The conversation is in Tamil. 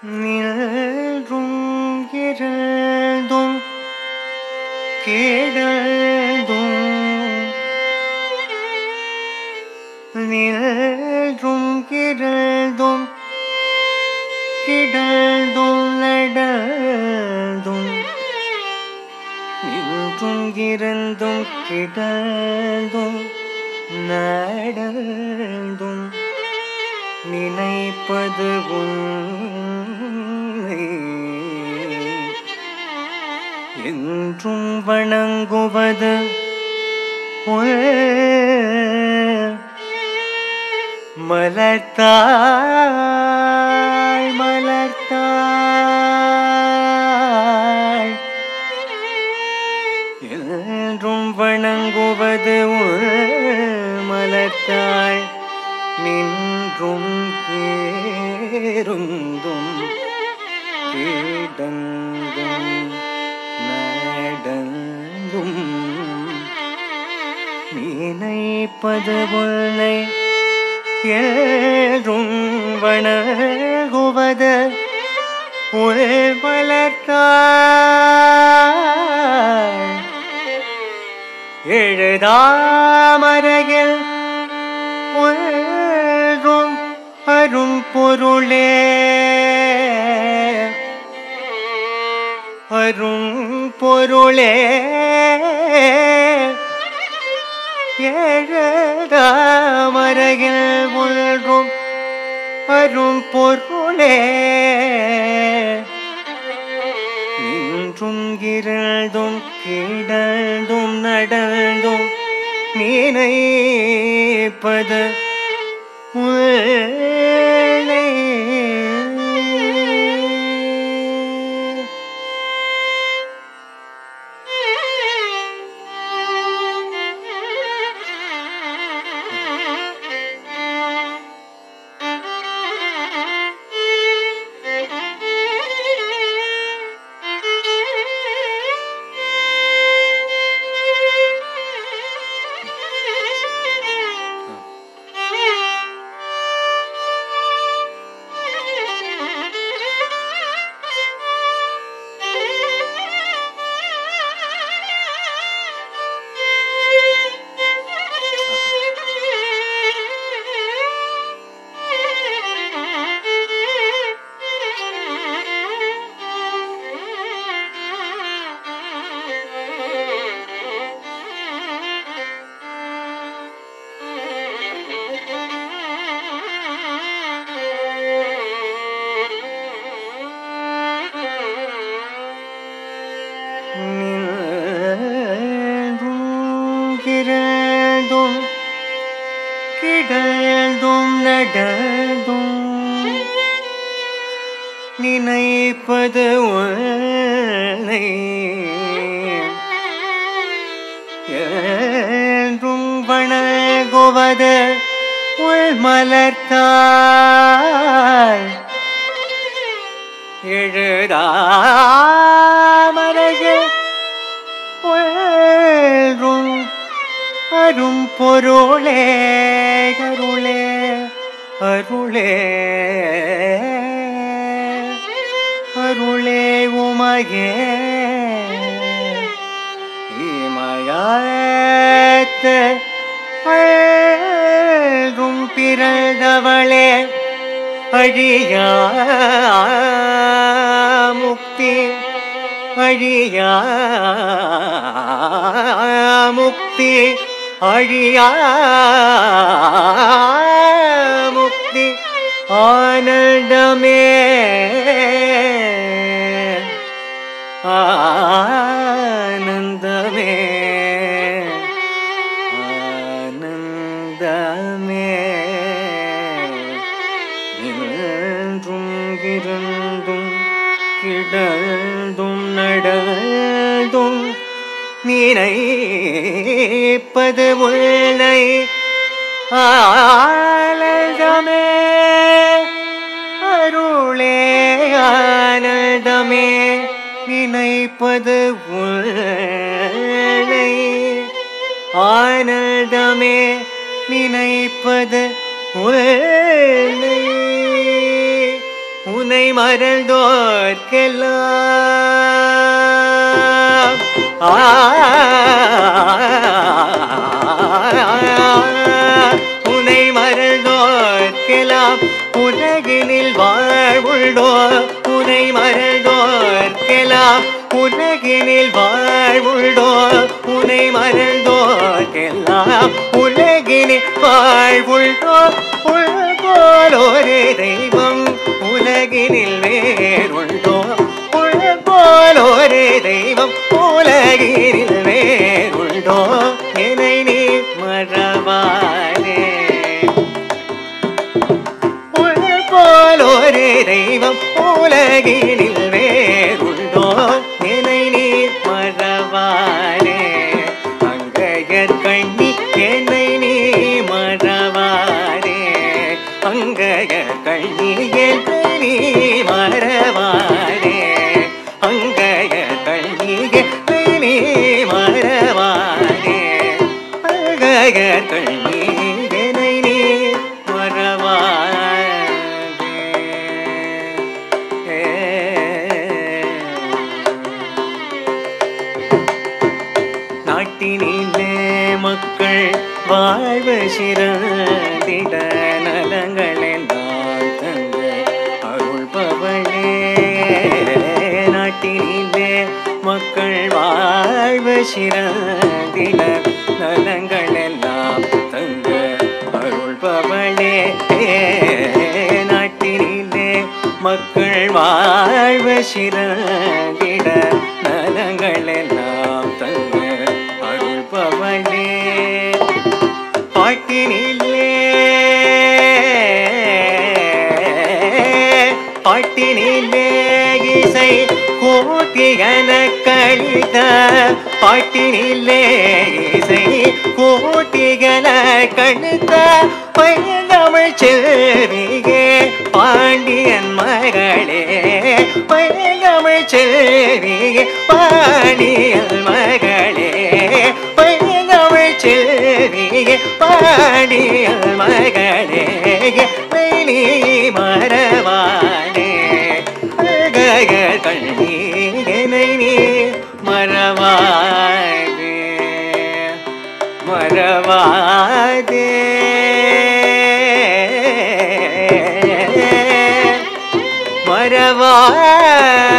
நின்றும் இருந்தும் கிடந்தும் நின்றும் கிடந்தும் கிடந்தும் நடந்தும் நின்றும் இருந்தும் கிடந்தும் நடந்தும் நினைப்பது உன்னை என்றும் வணங்குவது உன் மலர்த்தாய் மலர்த்தாய் என்றும் வணங்குவது உன் மலர்த்தாய் நின்றும் கேருந்தும் கிடந்தும் நடந்தும் நினைப்பது உன்னை ஏறும் வணங்குவது உள் மலர்த்தாய் எழுதாமறையில் ஒன்றும் அரும் பொருளே அரும் பொருளே ஏழதாமறையில் ஒன்றும் அரும் பொருளே நின்றும் இருந்தும் கிடந்தும் நடந்தும் நினைப்பது உன்னை. நின்றும் கிடந்தும் கிடந்தும் நடந்தும் நினைப்பது உன்னை என்றும் வணங்குவது உள் மலர்த்தாய் எழுதாமறையில் ஒன்றும் அரும் பொருளே அருளே அருளே அருளே உமையே இமயத்த அழும் பிறந்தவளே அழியா முக்தி அழியா முக்தி அழியா முக்தி ஆனந்தமே ஆனந்தமே ஆனந்தமே நின்றும் இருந்தும் கிடந்தும் நடந்தும் நினைப்பது உள்ளை ஆனந்தமே அருளே ஆனந்தமே நினைப்பது உள்ளை ஆனந்தமே நினைப்பது உன்னை உனை மறந்தோர்க்கெல்லாம் ஆ உனை மறந்தோர்க்கெல்லாம் உலகினில் வாழ்வுள்ளோ உனை மறந்தோர்க்கெல்லாம் உலகினில் வாழ்வுள்ளோ உனை மறந்தோர்க்கெல்லாம் உலகினில் வாழ்வுள்ளோ உள் போலொரு தெய்வம் உலகினில் வேறுள்ளோ உள் போலொரு தெய்வம் உலகினில் வேறுள்ளோ என்னை நீ மறவானே உள் போலொரு தெய்வம் உலகினில் வேறுள்ளோ என்னை நீ மறவானே அங்கையர் கண்ணி என்னை நீ மறவானே அங்கைய கண்ணி என்னை நீ மறவானே அங்கைய கண்ணி என்னை நீ மறவானே அங்கைய கண்ணி என்னை நீ மறவானே நாட்டினிலே மக்கள் வாழ்வு சிறந்திட நலங்களெல்லாம் தந்து அருள்பவளே நாட்டினிலே மக்கள் வாழ்வு சிறந்திட நலங்களெல்லாம் தந்து அருள்பவளே நாட்டினிலே மக்கள் வாழ்வு சிறந்திட நலங்களெல்லாம் தந்து அருள்பவளே பாட்டினிலே பாட்டினிலே இசை கோட்டியன கழித பாட்டினிலே இசை கோட்டியன கழித பைந்தமிழ் செல்வியே பாண்டியன் மகளே பைந்தமிழ் செல்வியே பாண்டியன் மகளே பைந்தமிழ் செல்வியே பாண்டியன் மகளே நீ மறவானே அழக கண்ணி என்னை நீ மறவாதே மறவாதே மறவாதே